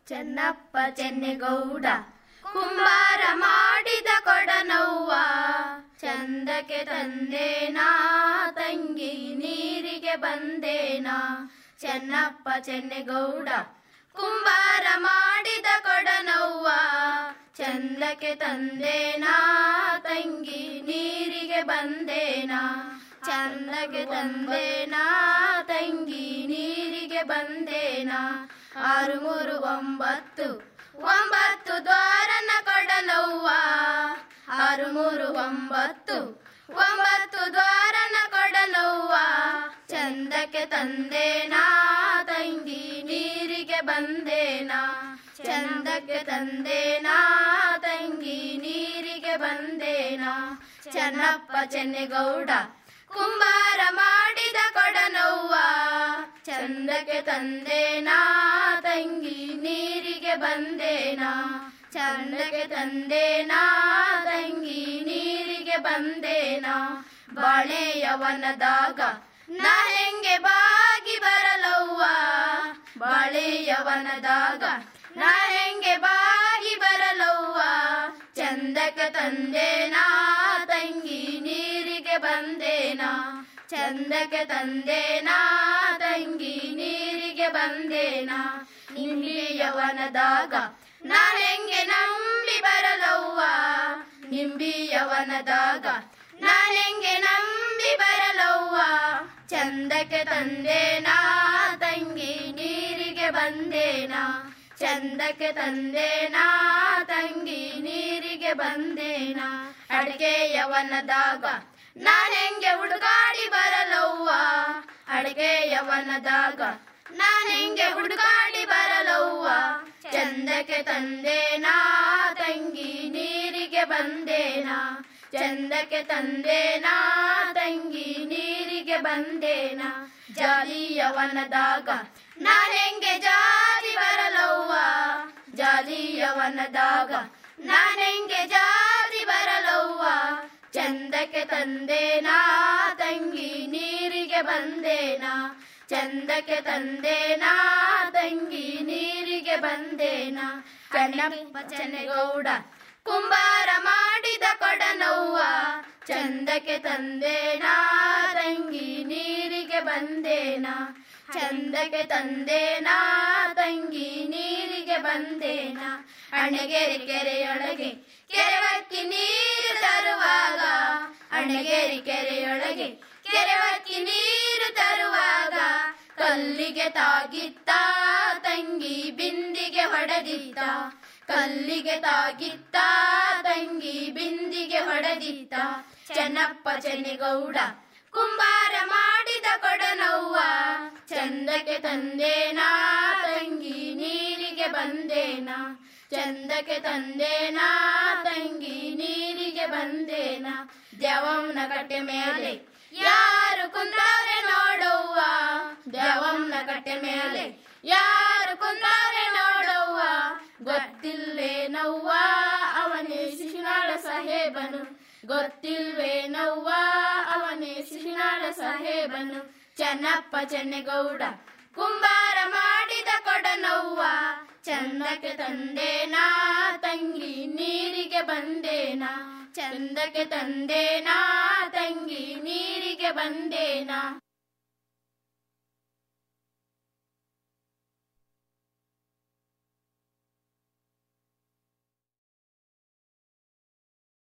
ಚೆನ್ನಪ್ಪ ಚೆನ್ನೆಗೌಡ ಕುಂಬಾರ ಮಾಡಿದ ಕೊಡನವ್ವ ಚಂದಕ್ಕೆ ತಂದೇನಾ ತಂಗಿ ನೀರಿಗೆ ಬಂದೇನಾ ಚೆನ್ನಪ್ಪ ಚೆನ್ನೆಗೌಡ ಕುಂಬಾರ ಮಾಡಿದ ಕೊಡನವ್ವ ಚಂದಕ್ಕೆ ತಂದೇನಾ ತಂಗಿ ನೀರಿಗೆ ಬಂದೇನಾ ಚಂದಕ್ಕೆ ತಂದೇನಾ ತಂಗಿ ನೀರಿಗೆ ಬಂದೇನಾ ಆರು ಮೂರು ಒಂಬತ್ತು ಒಂಬತ್ತು ದ್ವಾರನ ಕೊಡನವ್ವ ಆರು ಮೂರು ಒಂಬತ್ತು ಒಂಬತ್ತು ದ್ವಾರನ ಕೊಡನವ್ವ ಚಂದಕ್ಕೆ ತಂದೇನಾ ತಂಗಿ ನೀರಿಗೆ ಬಂದೇನಾ ಚಂದಕ್ಕೆ ತಂದೇನಾ ತಂಗಿ ನೀರಿಗೆ ಬಂದೇನಾ ಚೆನ್ನಪ್ಪ ಚೆನ್ನೆಗೌಡ ಕುಂಬಾರ ಮಾಡಿದ ಕೊಡನವ್ವ ಚಂದಕ್ಕೆ ತಂದೇನಾ ತಂಗಿ ನೀರಿಗೆ ಬಂದೇನಾ ಚಂದಕ್ಕೆ ತಂದೇನಾ ತಂಗಿ ನೀರಿಗೆ ಬಂದೇನಾ ಬಾಳೆಯವನದಾಗ ನಾ ಹೆಂಗೆ ಬಾಗಿ ಬರಲವ್ವ ಬಾಳೆಯವನದಾಗ ನಾ ಹೆಂಗೆ ಬಾಗಿ ಬರಲವ್ವ ಚಂದಕ್ಕೆ ತಂದೇನಾ ತಂಗಿ ನೀರಿಗೆ ಬಂದೇನಾ ಚಂದಕ್ಕೆ ತಂದೇನಾ ತಂಗಿ ನೀರಿಗೆ ಬಂದೇನಾ ನಿಂಬಿಯವನದಾಗ ನಾ ಹೆಂಗೆ ನಂಬಿ ಬರಲವ್ವ ನಿಂಬಿಯವನದಾಗ ನಾ ಹೆಂಗೆ ನಂಬಿ ಬರಲವ್ವ ಚಂದಕ್ಕೆ ತಂದೇನಾ ತಂಗಿ ನೀರಿಗೆ ಬಂದೇನಾ ಚಂದಕ್ಕೆ ತಂದೇನಾ ತಂಗಿ ನೀರಿಗೆ ಬಂದೇನಾ ಅಡಿಗೆಯವನದಾಗ ನಾ ಹೆಂಗೆ ಹುಡುಗಾಡಿ ಬರಲವ್ವ ಅಡಿಗೆಯವನದಾಗ ನಾ ಹೆಂಗೆ ಹುಡುಗಾಡಿ ಬರಲವ್ವ ಚಂದಕ್ಕೆ ತಂದೇನಾ ತಂಗಿ ನೀರಿಗೆ ಬಂದೇನಾ ಚಂದಕ್ಕೆ ತಂದೇನಾ ತಂಗಿ ನೀರಿಗೆ ಬಂದೇನಾ ಜಾಲಿಯವನದಾಗ ನಾ ಹೆಂಗೆ ಜಾಲಿ ಬರಲವ್ವ ಜಾಲಿಯವನದಾಗ ನಾ ಹೆಂಗೆ ಜಾಲಿ ಬರಲವ್ವ ಚಂದಕ್ಕೆ ತಂದೇನಾ ತಂಗಿ ನೀರಿಗೆ ಬಂದೇನಾ ಚಂದಕ್ಕೆ ತಂದೇನಾ ತಂಗಿ ನೀರಿಗೆ ಬಂದೇನಾ ಕಣ್ಣಪ್ಪ ಚೆನ್ನೆಗೌಡ ಕುಂಬಾರ ಮಾಡಿದ ಕೊಡನವ್ವ ಚಂದಕ್ಕೆ ತಂದೇನಾ ತಂಗಿ ನೀರಿಗೆ ಬಂದೇನಾ ಚಂದಕ್ಕೆ ತಂದೇನಾ ತಂಗಿ ನೀರಿಗೆ ಬಂದೇನಾ ಅಣಗೆರೆ ಕೆರೆಯೊಳಗೆ ಕೆರೆವಕ್ಕಿ ನೀರು ತರುವಾಗ ಅಣಗೆರೆ ಕೆರೆಯೊಳಗೆ ಕೆರೆವಕ್ಕಿ ನೀರು ತರುವಾಗ ಕಲ್ಲಿಗೆ ತಾಗಿತ್ತ ತಂಗಿ ಬಿಂದಿಗೆ ಹೊಡೆದಿತ್ತ ಕಲ್ಲಿಗೆ ತಾಗಿತ್ತ ತಂಗಿ ಬಿಂದಿಗೆ ಹೊಡೆದಿತ್ತ ಚೆನ್ನಪ್ಪ ಚೆನ್ನಿಗೌಡ ಕುಂಬಾರ ಮಾಡಿದ ಕೊಡನವ್ವ ಚಂದಕ್ಕೆ ತಂದೇನಾ ತಂಗಿ ನೀರಿಗೆ ಬಂದೇನಾ ಚಂದಕ್ಕೆ ತಂದೇನಾ ತಂಗಿ ನೀರಿಗೆ ಬಂದೇನಾ ದ್ಯಾವಮ್ಮನ ಕಟ್ಟೆ ಮೇಲೆ ಯಾರು ಕುಂತಾರೆ ನೋಡವ್ವ ದ್ಯಾವಮ್ಮನ ಕಟ್ಟೆ ಮೇಲೆ ಯಾರು ಕುಂತಾರೆ ನೋಡವ್ವ ಗೊತ್ತಿಲ್ವೇನವ್ವ ಅವನೇ ಶಿಶುನಾಳ ಸಾಹೇಬನು ಗೊತ್ತಿಲ್ವೇನವ್ವ ಅವನೇ ಶಿಶುನಾಳ ಸಾಹೇಬನು ಚೆನ್ನಪ್ಪ ಚೆನ್ನೆಗೌಡ ಕುಂಬಾರ ಮಾಡಿದ ಕೊಡನವ್ವ ಚಂದಕ್ಕೆ ತಂದೇನಾ ತಂಗಿ ನೀರಿಗೆ ಬಂದೇನಾ ಚಂದಕ್ಕೆ ತಂದೇನಾ ತಂಗಿ ನೀರಿಗೆ ಬಂದೇನಾ